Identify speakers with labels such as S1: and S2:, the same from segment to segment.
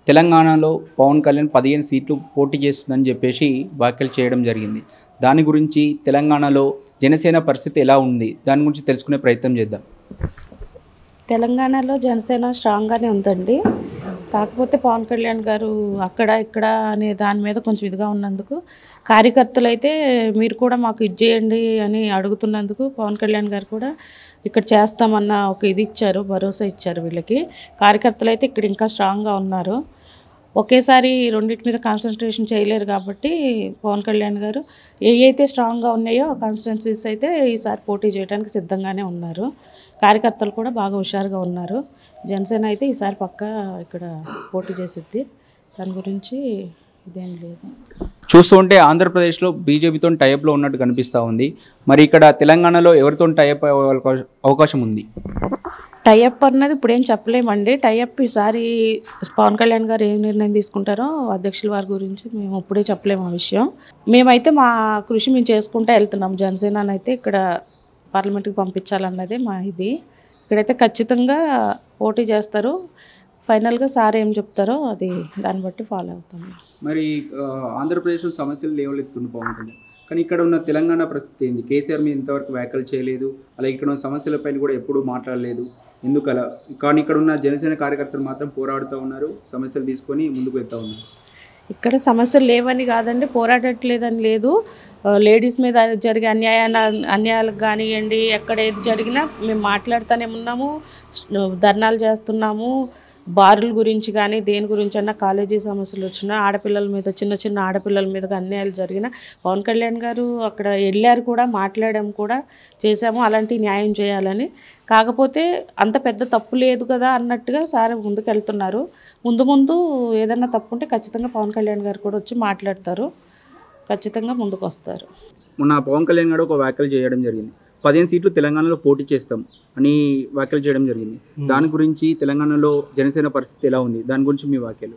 S1: తెలంగాణలో పవన్ కళ్యాణ్ పదిహేను సీట్లు పోటీ చేస్తుందని చెప్పేసి వ్యాఖ్యలు చేయడం జరిగింది దాని గురించి తెలంగాణలో జనసేన పరిస్థితి ఎలా ఉంది దాని గురించి తెలుసుకునే ప్రయత్నం చేద్దాం
S2: తెలంగాణలో జనసేన స్ట్రాంగ్గానే ఉందండి కాకపోతే పవన్ కళ్యాణ్ గారు అక్కడ ఇక్కడ అనే దాని మీద కొంచెం ఇదిగా ఉన్నందుకు కార్యకర్తలు అయితే మీరు కూడా మాకు ఇది చేయండి అని అడుగుతున్నందుకు పవన్ కళ్యాణ్ గారు కూడా ఇక్కడ చేస్తామన్న ఒక ఇది ఇచ్చారు భరోసా ఇచ్చారు వీళ్ళకి కార్యకర్తలు అయితే ఇక్కడ ఇంకా స్ట్రాంగ్గా ఉన్నారు ఒకేసారి రెండింటి మీద కాన్సన్ట్రేషన్ చేయలేరు కాబట్టి పవన్ కళ్యాణ్ గారు ఏ అయితే స్ట్రాంగ్గా ఉన్నాయో ఆ కాన్స్టిట్యున్సీస్ అయితే ఈసారి పోటీ చేయడానికి సిద్ధంగానే ఉన్నారు కార్యకర్తలు కూడా బాగా హుషారుగా ఉన్నారు జనసేన అయితే ఈసారి పక్కా ఇక్కడ పోటీ చేసిద్ది దాని గురించి ఇదేం లేదు
S1: చూస్తూ ఉంటే ఆంధ్రప్రదేశ్లో బీజేపీతో టైప్లో ఉన్నట్టు కనిపిస్తూ ఉంది మరి ఇక్కడ తెలంగాణలో ఎవరితో టైప్ అవకాశం ఉంది
S2: టైఅప్ అన్నది ఇప్పుడు ఏం చెప్పలేమండి టైఅప్ ఈసారి పవన్ కళ్యాణ్ గారు ఏం నిర్ణయం తీసుకుంటారో అధ్యక్షుల వారి గురించి మేము ఇప్పుడే చెప్పలేము ఆ విషయం మేమైతే మా కృషి మేము చేసుకుంటూ వెళ్తున్నాం జనసేన అయితే ఇక్కడ పార్లమెంట్కి పంపించాలన్నదే మా ఇది ఇక్కడైతే ఖచ్చితంగా పోటీ చేస్తారు ఫైనల్గా సార్ ఏం చెప్తారో అది దాన్ని బట్టి ఫాలో అవుతాం
S1: మరి ఆ, ఆంధ్రప్రదేశ్లో సమస్యలు లేవలెత్తుంది పవన్ కళ్యాణ్ కానీ ఇక్కడ ఉన్న తెలంగాణ పరిస్థితి ఏంది కేసీఆర్ మీద ఇంతవరకు వ్యాఖ్యలు చేయలేదు అలాగే ఇక్కడ ఉన్న సమస్యలపైన కూడా ఎప్పుడూ మాట్లాడలేదు ఎందుకు అలా కానీ ఇక్కడ ఉన్న జనసేన కార్యకర్తలు మాత్రం పోరాడుతూ ఉన్నారు సమస్యలు తీసుకొని ముందుకు వెళ్తూ ఉన్నారు
S2: ఇక్కడ సమస్యలు లేవని కాదండి పోరాడట్లేదని లేదు ఆ, లేడీస్ మీద జరిగే అన్యాయాల అన్యాయాలకు కానివ్వండి ఎక్కడ ఏది జరిగినా మేము మాట్లాడుతూనే ఉన్నాము ధర్నాలు చేస్తున్నాము బారుల గురించి కానీ దేని గురించి అన్నా కాలేజీ సమస్యలు వచ్చినా ఆడపిల్లల మీద చిన్న చిన్న ఆడపిల్లల మీద అన్యాయాలు జరిగినా పవన్ కళ్యాణ్ గారు అక్కడ వెళ్ళారు కూడా మాట్లాడాం కూడా చేశాము అలాంటి న్యాయం చేయాలని కాకపోతే అంత పెద్ద తప్పు లేదు కదా అన్నట్టుగా సార్ ముందుకు వెళ్తున్నారు ముందు ముందు ఏదన్నా తప్పు ఉంటే ఖచ్చితంగా పవన్ కళ్యాణ్ గారు కూడా వచ్చి మాట్లాడతారు ఖచ్చితంగా ముందుకు వస్తారు
S1: మొన్న పవన్ కళ్యాణ్ గారు ఒక వ్యాఖ్యలు చేయడం జరిగింది పదిహేను సీట్లు తెలంగాణలో పోటీ చేస్తాం అని వ్యాఖ్యలు చేయడం జరిగింది దాని గురించి తెలంగాణలో జనసేన పరిస్థితి ఎలా ఉంది దాని గురించి మీ వ్యాఖ్యలు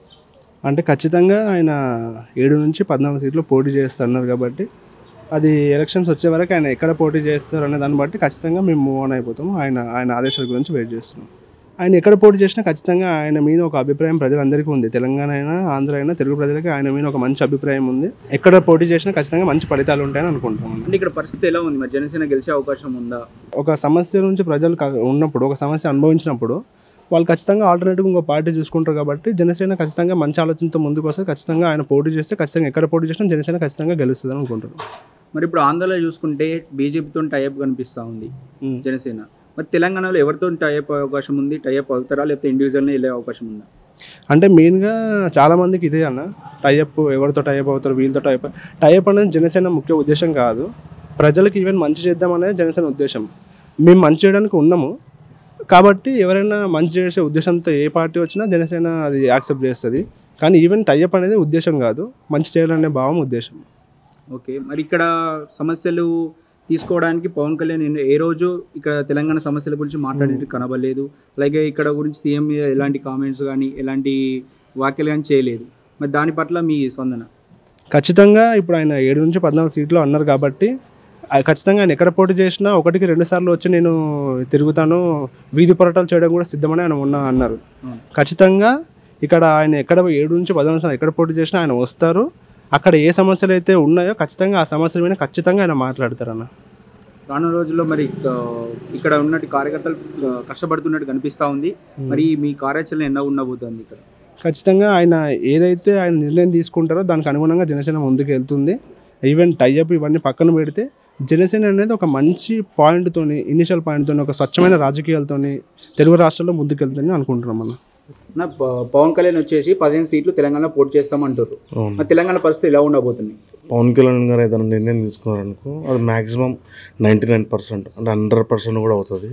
S3: అంటే ఖచ్చితంగా ఆయన ఏడు నుంచి పద్నాలుగు సీట్లు పోటీ చేస్తున్నారు కాబట్టి అది ఎలక్షన్స్ వచ్చే వరకు ఆయన ఎక్కడ పోటీ చేస్తారు అనే దాన్ని బట్టి ఖచ్చితంగా మేము మూవ్ ఆన్ అయిపోతాము ఆయన ఆయన ఆదేశాల గురించి వెయిట్ చేస్తున్నాం ఆయన ఎక్కడ పోటీ చేసినా ఖచ్చితంగా ఆయన మీద ఒక అభిప్రాయం ప్రజలందరికీ ఉంది తెలంగాణ అయినా ఆంధ్ర అయినా తెలుగు ప్రజలకి ఆయన మీద ఒక మంచి అభిప్రాయం ఉంది ఎక్కడ పోటీ చేసినా ఖచ్చితంగా మంచి ఫలితాలు ఉంటాయని అనుకుంటాం
S1: అంటే ఇక్కడ పరిస్థితి ఎలా ఉంది మరి జనసేన గెలిచే అవకాశం ఉందా
S3: ఒక సమస్య నుంచి ప్రజలు క- ఉన్నప్పుడు ఒక సమస్య అనుభవించినప్పుడు వాళ్ళు ఖచ్చితంగా ఆల్టర్నేటివ్ ఇంకో పార్టీ చూసుకుంటారు కాబట్టి జనసేన ఖచ్చితంగా మంచి ఆలోచనతో ముందుకు వస్తే ఖచ్చితంగా ఆయన పోటీ చేస్తే ఖచ్చితంగా ఎక్కడ పోటీ చేసినా జనసేన ఖచ్చితంగా గెలుస్తుంది అనుకుంటారు
S1: మరి ఇప్పుడు ఆంధ్రలో చూసుకుంటే బీజేపీతో టైప్ కనిపిస్తూ ఉంది జనసేన మరి తెలంగాణలో ఎవరితో టైప్ అవకాశం ఉంది టైప్ అవుతారా లేకపోతే ఇండివిజువల్నే వెళ్ళే అవకాశం ఉందా
S3: అంటే మెయిన్గా చాలా మందికి ఇదే అన్న టైఅప్ ఎవరితో టైఅప్ అవుతారు వీళ్ళతో టైప్ టైఅప్ అనేది జనసేన ముఖ్య ఉద్దేశం కాదు ప్రజలకు ఈవెన్ మంచి చేద్దాం అనేది జనసేన ఉద్దేశం మేము మంచి చేయడానికి ఉన్నాము కాబట్టి ఎవరైనా మంచి చేసే ఉద్దేశంతో ఏ పార్టీ వచ్చినా జనసేన అది యాక్సెప్ట్ చేస్తుంది కానీ ఈవెన్ టైఅప్ అనేది ఉద్దేశం కాదు మంచి చేయాలనే భావం ఉద్దేశం
S1: ఓకే మరి ఇక్కడ సమస్యలు తీసుకోవడానికి పవన్ కళ్యాణ్ ఎన్ని- ఏ రోజు ఇక్కడ తెలంగాణ సమస్యల గురించి మాట్లాడేది కనబడలేదు అలాగే ఇక్కడ గురించి సీఎం మీద ఎలాంటి కామెంట్స్ కానీ ఎలాంటి వ్యాఖ్యలు కానీ చేయలేదు మరి దాని పట్ల మీ స్పందన
S3: ఖచ్చితంగా ఇప్పుడు ఆయన ఏడు నుంచి పద్నాలుగు సీట్లు అన్నారు కాబట్టి ఆ ఖచ్చితంగా ఆయన ఎక్కడ పోటీ చేసినా ఒకటికి రెండు సార్లు వచ్చి నేను తిరుగుతాను వీధి పోరాటాలు చేయడం కూడా సిద్ధమని ఆయన మొన్న అన్నారు
S1: అవును.
S3: ఖచ్చితంగా ఇక్కడ ఆయన ఎక్కడ ఏడు నుంచి పద్నాలుగు సార్లు ఎక్కడ పోటీ చేసినా ఆయన వస్తారు అక్కడ ఏ సమస్యలు అయితే ఉన్నాయో ఖచ్చితంగా ఆ సమస్యల మీద ఖచ్చితంగా ఆయన మాట్లాడతారు అన్న
S1: రానున్న రోజుల్లో మరి ఆ, ఇక్కడ ఉన్నట్టు కార్యకర్తలు ఆ, కష్టపడుతున్నట్టు కనిపిస్తూ ఉంది మరి మీ కార్యాచరణ ఎన్న ఉండబోతుంది ఇక్కడ
S3: ఖచ్చితంగా ఆయన ఏదైతే ఆయన నిర్ణయం తీసుకుంటారో దానికి అనుగుణంగా జనసేన ముందుకు వెళ్తుంది ఈవెన్ టైఅప్ ఇవన్నీ పక్కన పెడితే జనసేన అనేది ఒక మంచి పాయింట్తోని ఇనిషియల్ పాయింట్తోని ఒక స్వచ్ఛమైన రాజకీయాలతోని తెలుగు రాష్ట్రాల్లో ముందుకు వెళ్తుందని అనుకుంటున్నాం మనం
S1: నా ప- పవన్ కళ్యాణ్ వచ్చేసి పదిహేను సీట్లు తెలంగాణ పోటీ చేస్తామంటారు
S4: అవును
S1: మరి తెలంగాణ పరిస్థితి ఎలా ఉండబోతుంది
S4: పవన్ కళ్యాణ్ గారు ఏదైనా నిర్ణయం తీసుకున్నారనుకో అది మ్యాక్సిమం నైంటీ నైన్ పర్సెంట్ అంటే హండ్రెడ్ పర్సెంట్ కూడా అవుతుంది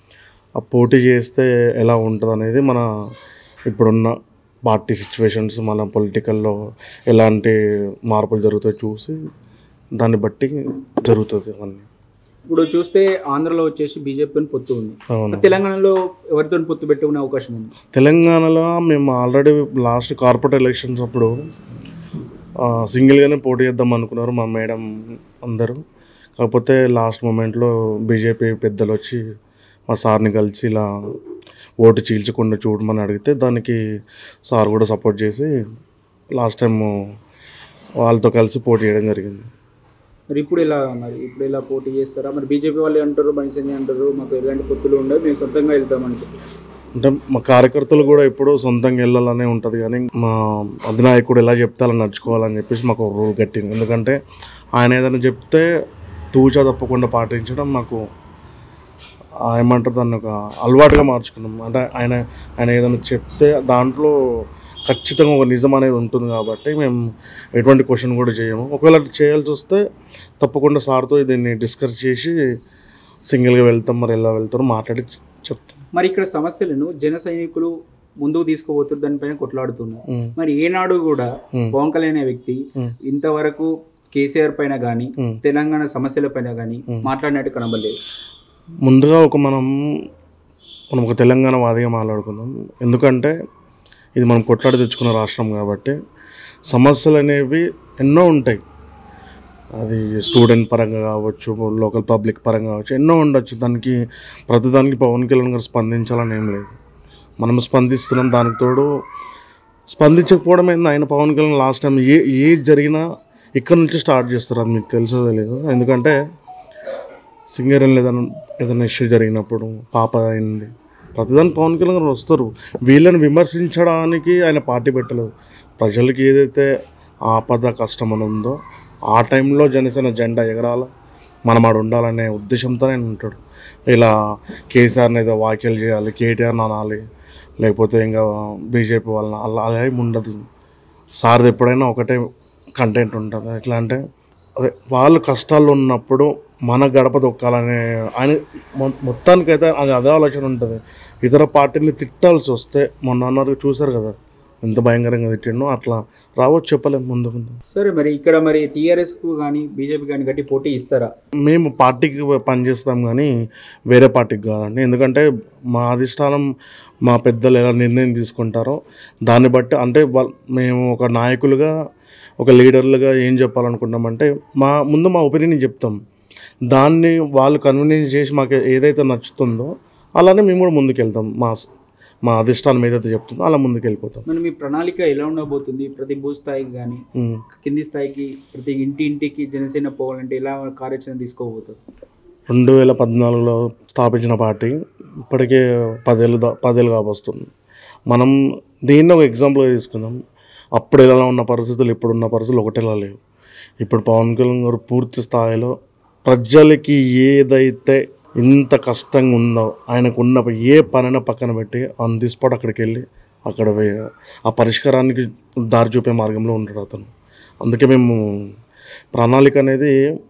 S4: ఆ పోటీ చేస్తే ఎలా ఉంటుంది అనేది మన ఇప్పుడున్న పార్టీ సిచ్యువేషన్స్ మన పొలిటికల్లో ఎలాంటి మార్పులు జరుగుతాయో చూసి దాన్ని బట్టి జరుగుతుంది అవన్నీ
S1: ఇప్పుడు చూస్తే ఆంధ్రలో వచ్చేసి బీజేపీతో పొత్తు ఉంది
S4: అవును
S1: మరి తెలంగాణలో ఎవరితో పొత్తు పెట్టుకునే అవకాశం ఉంది
S4: తెలంగాణలో మేము ఆల్రెడీ లాస్ట్ కార్పొరేట్ ఎలక్షన్స్ అప్పుడు ఆ, సింగిల్గానే పోటీ చేద్దాం అనుకున్నారు మా మేడం అందరూ కాకపోతే లాస్ట్ మూమెంట్లో బీజేపీ పెద్దలు వచ్చి మా సార్ని కలిసి ఇలా ఓటు చీల్చకుండా చూడమని అడిగితే దానికి సార్ కూడా సపోర్ట్ చేసి లాస్ట్ టైం వాళ్ళతో కలిసి పోటీ చేయడం జరిగింది
S1: మరి ఇప్పుడు ఇలా మరి ఇప్పుడు ఇలా పోటీ చేస్తారా మరి బీజేపీ వాళ్ళు అంటారు బండి అంటారు మాకు ఎలాంటి పొత్తులు ఉండవు మేము సొంతంగా వెళ్తామని చెప్పి
S4: అంటే మా కార్యకర్తలు కూడా ఎప్పుడూ సొంతంగా వెళ్ళాలనే ఉంటుంది కానీ మా అధినాయకుడు ఎలా చెప్తే అలా నడుచుకోవాలని చెప్పేసి మాకు ఒక రూల్ కట్టింది ఎందుకంటే ఆయన ఏదైనా చెప్తే తూచా తప్పకుండా పాటించడం మాకు ఆ ఏమంటారు దాన్ని ఒక అలవాటుగా మార్చుకున్నాం అంటే ఆయన ఆయన ఏదైనా చెప్తే దాంట్లో ఖచ్చితంగా ఒక నిజం అనేది ఉంటుంది కాబట్టి మేము ఎటువంటి క్వశ్చన్ కూడా చేయము ఒకవేళ చేయాల్సి వస్తే తప్పకుండా సార్తో దీన్ని డిస్కస్ చేసి సింగిల్గా వెళ్తాం మరి ఎలా వెళ్తారో మాట్లాడి చెప్తాం
S1: మరి ఇక్కడ సమస్యలను జన సైనికులు ముందుకు తీసుకుపోతున్నారు దానిపైన కొట్లాడుతున్నారు
S4: ఉమ్,
S1: మరి ఏనాడు కూడా
S4: ఉమ్,
S1: పవన్ కళ్యాణ్ అనే వ్యక్తి
S4: ఉమ్.
S1: ఇంతవరకు కేసీఆర్ పైన కానీ
S4: ఉమ్.
S1: తెలంగాణ సమస్యల పైన కానీ
S4: ఉమ్.
S1: మాట్లాడినట్టు కనబడలేదు
S4: ముందుగా ఒక మనం మనం ఒక తెలంగాణ వాదిగా మాట్లాడుకుందాం ఎందుకంటే ఇది మనం కొట్లాడి తెచ్చుకున్న రాష్ట్రం కాబట్టి సమస్యలు అనేవి ఎన్నో ఉంటాయి అది స్టూడెంట్ పరంగా కావచ్చు లోకల్ పబ్లిక్ పరంగా కావచ్చు ఎన్నో ఉండొచ్చు దానికి ప్రతిదానికి పవన్ కళ్యాణ్ గారు స్పందించాలని ఏం లేదు మనం స్పందిస్తున్నాం దానికి తోడు స్పందించకపోవడం ఏంది ఆయన పవన్ కళ్యాణ్ లాస్ట్ టైం ఏ ఏ జరిగినా ఇక్కడ నుంచి స్టార్ట్ చేస్తారు అది మీకు తెలుసో తెలియదు ఎందుకంటే సింగరేణిలో ఏదైనా ఏదైనా ఇష్యూ జరిగినప్పుడు పాప అయింది ప్రతిదాని పవన్ కళ్యాణ్ గారు వస్తారు వీళ్ళని విమర్శించడానికి ఆయన పార్టీ పెట్టలేదు ప్రజలకి ఏదైతే ఆపద కష్టం అని ఉందో ఆ టైంలో జనసేన జెండా ఎగరాల మనం ఆడ ఉండాలనే ఉద్దేశంతో ఆయన ఉంటాడు ఇలా కేసీఆర్ని ఏదో వ్యాఖ్యలు చేయాలి కేటీఆర్ని అనాలి లేకపోతే ఇంకా బీజేపీ వాళ్ళని అలా అలా ఏమి ఉండదు సార్ది ఎప్పుడైనా ఒకటే కంటెంట్ ఉంటుంది ఎట్లా అంటే అదే వాళ్ళు కష్టాల్లో ఉన్నప్పుడు మన గడప దొక్కాలనే ఆయన మొ- మొత్తానికైతే అది అదే ఆలోచన ఉంటుంది ఇతర పార్టీని తిట్టాల్సి వస్తే మొన్న అన్నారు చూశారు కదా ఎంత భయంకరంగా తిట్టిండో అట్లా రావచ్చు చెప్పలేము ముందు ముందు
S1: సరే మరి ఇక్కడ మరి టీఆర్ఎస్ కు కానీ బీజేపీ కానీ గట్టి పోటీ ఇస్తారా
S4: మేము పార్టీకి పనిచేస్తాం కానీ వేరే పార్టీకి కాదండి ఎందుకంటే మా అధిష్టానం మా పెద్దలు ఎలా నిర్ణయం తీసుకుంటారో దాన్ని బట్టి అంటే వాళ్ళ మేము ఒక నాయకులుగా ఒక లీడర్లుగా ఏం చెప్పాలనుకుంటామంటే మా ముందు మా ఒపీనియన్ చెప్తాం దాన్ని వాళ్ళు కన్వీనియన్స్ చేసి మాకు ఏదైతే నచ్చుతుందో అలానే మేము కూడా ముందుకెళ్తాం మా మా అధిష్టానం ఏదైతే చెప్తుందో అలా ముందుకు వెళ్ళిపోతాం
S1: మరి మీ ప్రణాళిక ఎలా ఉండబోతుంది ప్రతి భూ స్థాయికి కానీ
S4: ఉమ్.
S1: కింది స్థాయికి ప్రతి ఇంటి ఇంటికి జనసేన పోవాలంటే ఎలా కార్యాచరణ తీసుకోబోతుంది
S4: రెండు వేల పద్నాలుగులో స్థాపించిన పార్టీ ఇప్పటికే పదేళ్ళు దా పదేళ్ళు కాబోస్తుంది మనం దీన్ని ఒక ఎగ్జాంపుల్గా తీసుకుందాం అప్పుడు ఎలా ఉన్న పరిస్థితులు ఇప్పుడున్న పరిస్థితులు ఒకటేలా లేవు ఇప్పుడు పవన్ కళ్యాణ్ గారు పూర్తి స్థాయిలో ప్రజలకి ఏదైతే ఇంత కష్టంగా ఉందో ఆయనకు ఉన్న ఏ పనైనా పక్కన పెట్టి ఆన్ ది స్పాట్ అక్కడికి వెళ్ళి అక్కడ వే- ఆ పరిష్కారానికి దారి చూపే మార్గంలో ఉంటాడు అతను అందుకే మేము ప్రణాళిక అనేది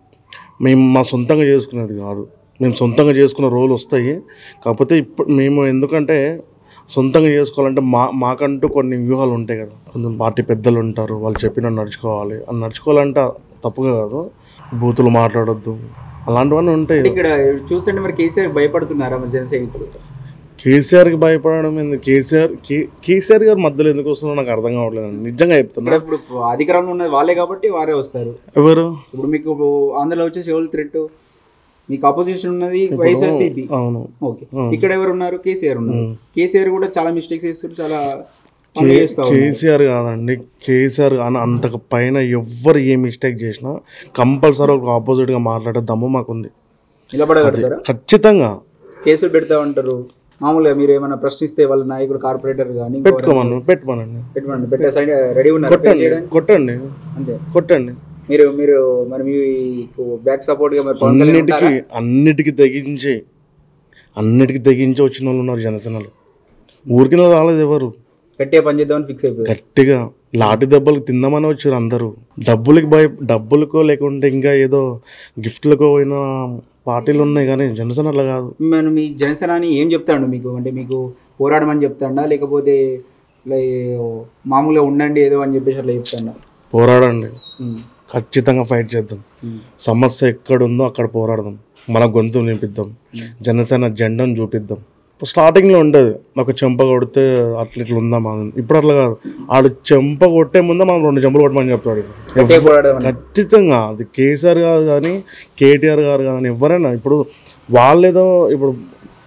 S4: మేము మా సొంతంగా చేసుకునేది కాదు మేము సొంతంగా చేసుకున్న రోజులు వస్తాయి కాకపోతే ఇప్పుడు మేము ఎందుకంటే సొంతంగా చేసుకోవాలంటే మా మాకంటూ కొన్ని వ్యూహాలు ఉంటాయి కదా కొంచెం పార్టీ పెద్దలు ఉంటారు వాళ్ళు చెప్పిన నడుచుకోవాలి అని నడుచుకోవాలంటే తప్పుగా కాదు బూతులు మాట్లాడొద్దు అలాంటివన్నీ ఉంటాయి
S1: అంటే ఇక్కడ చూస్తుంటే మరి కేసీఆర్ భయపడుతున్నారా మరి జన సైనికులు
S4: కేసీఆర్కి భయపడడం ఎందుకు కేసీఆర్ కే- కేసీఆర్ గారు మధ్యలో ఎందుకు వస్తుందో నాకు అర్థం కావట్లేదు నిజంగా చెప్తున్నా
S1: ఇప్పుడు ఇప్పుడు అధికారంలో ఉన్నది వాళ్ళే కాబట్టి వారే వస్తారు
S4: ఎవరు
S1: ఇప్పుడు మీకు ఆంధ్రలో వచ్చేసి ఎవరు థ్రెట్ మీకు అపోజిషన్ ఉన్నది
S4: ఇప్పుడు-
S1: వైఎస్ఆర్సీపీ
S4: అవును
S1: ఓకే
S4: అవును.
S1: ఇక్కడ ఎవరు ఉన్నారు కేసీఆర్ ఉన్నారు
S4: ఉమ్.
S1: కేసీఆర్ కూడా చాలా మిస్టేక్స్ చేస్తారు చాలా పనులు
S4: కే-
S1: చేస్తా ఉన్నారు.
S4: కేసీఆర్ కాదండి కేసీఆర్ అని అంతకు పైన ఎవ్వరు ఏ మిస్టేక్ చేసినా కంపల్సరీ ఒక ఆపోజిట్గా మాట్లాడే దమ్ము మాకుంది అది
S1: నిలబడగలుగుతారా
S4: ఖచ్చితంగా
S1: కేసులు పెడతా ఉంటారు మామూలుగా మీరు ఏమైనా ప్రశ్నిస్తే వాళ్ళ నాయకులు కార్పొరేటర్ కానీ
S4: పెట్టుకోమను పెట్టమనండి
S1: పెట్టమండి పెట్టే సైడ్ రెడీ ఉన్నారు pay
S4: కొట్టండి
S1: చేయడానికి?
S4: కొట్టండి
S1: అంతే
S4: కొట్టండి
S1: మీరు మీరు మరి మీకు బ్యాక్ సపోర్ట్ గా మరి పవన్ కళ్యాణ్
S4: అన్నిటికీ
S1: ఉంటారా?
S4: అన్నిటికీ తెగించి అన్నిటికీ తెగించి వచ్చిన వాళ్ళు ఉన్నారు జనసేనలో ఊరికి రాలేదు ఎవరు
S1: గట్టిగా పని చేద్దామని ఫిక్స్ అయిపోయారు
S4: గట్టిగా లాటి దెబ్బలకు తిందామని వచ్చారు అందరూ డబ్బులకి భయ డబ్బులకో లేకుంటే ఇంకా ఏదో గిఫ్ట్లకో పోయిన పార్టీలు ఉన్నాయి కానీ జనసేన అట్లా కాదు
S1: మరి మీ జనసేనాని ఏం చెప్తాడు మీకు అంటే మీకు పోరాడమని చెప్తాడా లేకపోతే లై మామూలుగా ఉండండి ఏదో అని చెప్పేసి అట్లా చెప్తాడా
S4: పోరాడండి ఖచ్చితంగా ఫైట్ చేద్దాం సమస్య ఎక్కడుందో అక్కడ పోరాడదాం మన గొంతు నింపిద్దాం జనసేన జెండాను చూపిద్దాం స్టార్టింగ్లో ఉండేది ఒక చెంప కొడితే అట్లా ఇట్లా ఉందా మా ఇప్పుడు అట్లా కాదు ఆడు చెంప కొట్టే ముందే మనం రెండు చెంపలు కొట్టమని చెప్తాడు
S1: గట్టిగా పోరాడమని
S4: ఖచ్చితంగా అది కేసీఆర్ గారు కానీ కేటీఆర్ గారు కానీ ఎవరైనా ఇప్పుడు వాళ్ళేదో ఇప్పుడు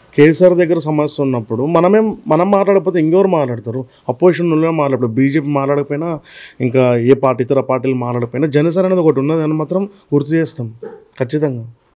S4: కేసీఆర్ దగ్గర సమస్య ఉన్నప్పుడు మనమే మనం మాట్లాడకపోతే ఇంకెవరు మాట్లాడతారు అపోజిషన్ వాళ్ళే మాట్లాడతారు బీజేపీ మాట్లాడకపోయినా ఇంకా ఏ పార్టీ ఇతర పార్టీలు మాట్లాడకపోయినా జనసేన అనేది ఒకటి ఉన్నది అని మాత్రం గుర్తు చేస్తాం ఖచ్చితంగా